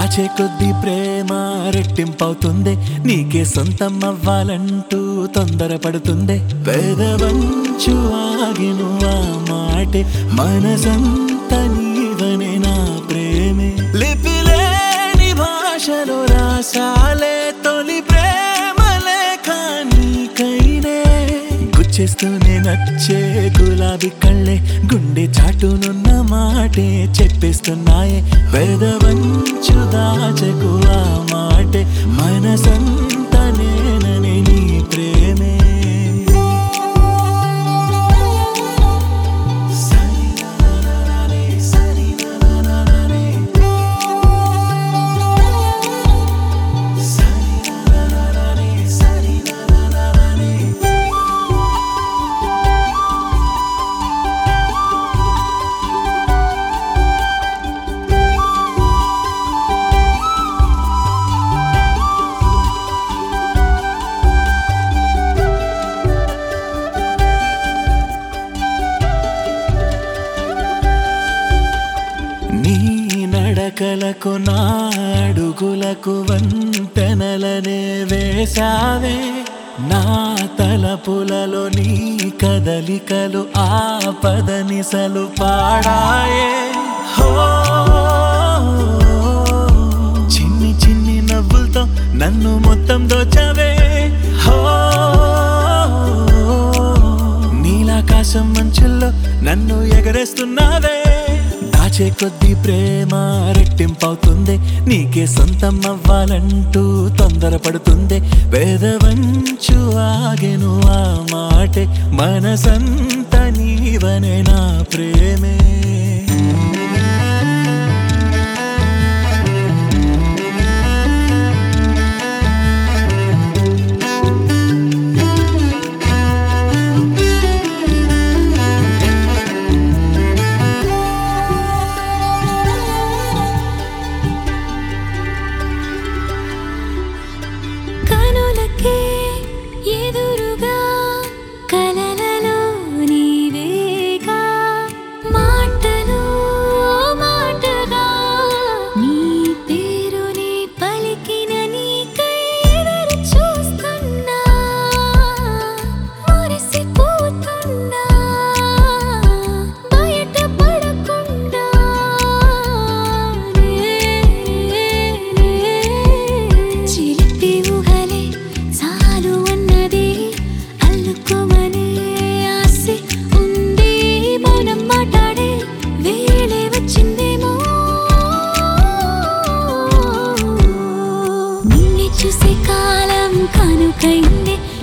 దాచే కొద్ది ప్రేమ రెట్టింపవుతుంది నీకే సొంతం అవ్వాలంటూ తొందరపడుతుంది పేదవంచు ఆగిను ఆ మాటే మనసంత నీవనే నా ప్రేమే లిపిలేని భాషలో రాసాలే తొలి ప్రేమలే నీకైనే గుచ్చేస్తూనే నచ్చే గులాబీ కళ్ళే గుండె చాటునున్న మాటే చెప్పేస్తున్నాయే వేదవంచు దాచకు ఆ మాటే మనసంత నేననే నీ ప్రేమే సరినననననే, సరినననననే. సరినననననే, సరినననననే. నీ నడకలకు నా అడుగులకు వంతెనలనే వేశావే నా తలపులలో నీ కదలికలు ఆపదనిసలు పాడాయే హో చిన్ని చిన్ని నవ్వులతో నన్ను మొత్తం దోచవే హో నీలాకాశం మంచుల్లో నన్ను ఎగరేస్తున్నావే దాచే కొద్ది ప్రేమ రెట్టింపవుతుంది నీకే సొంతం అవ్వాలంటూ తొందరపడుతుంది వేదవంచు ఆగెను ఆ మాటే మనసంత నీవనే నా ప్రేమే కనులకే ఎదురుగా కలలలో నీవేగా మాటలు మాటగా నీ పేరుని పలికిన నీకై ఎదురు చూస్తున్నా మురిసిపోతున్నా బయట పడకుండా చిలిపి ఊహలే చాలు అన్నది అల్లుకోమనే ఆశ ఉంది మౌనం మాట్లాడే వేళే వచ్చిందేమో నిన్ను చూసే కాలం కనుకైంది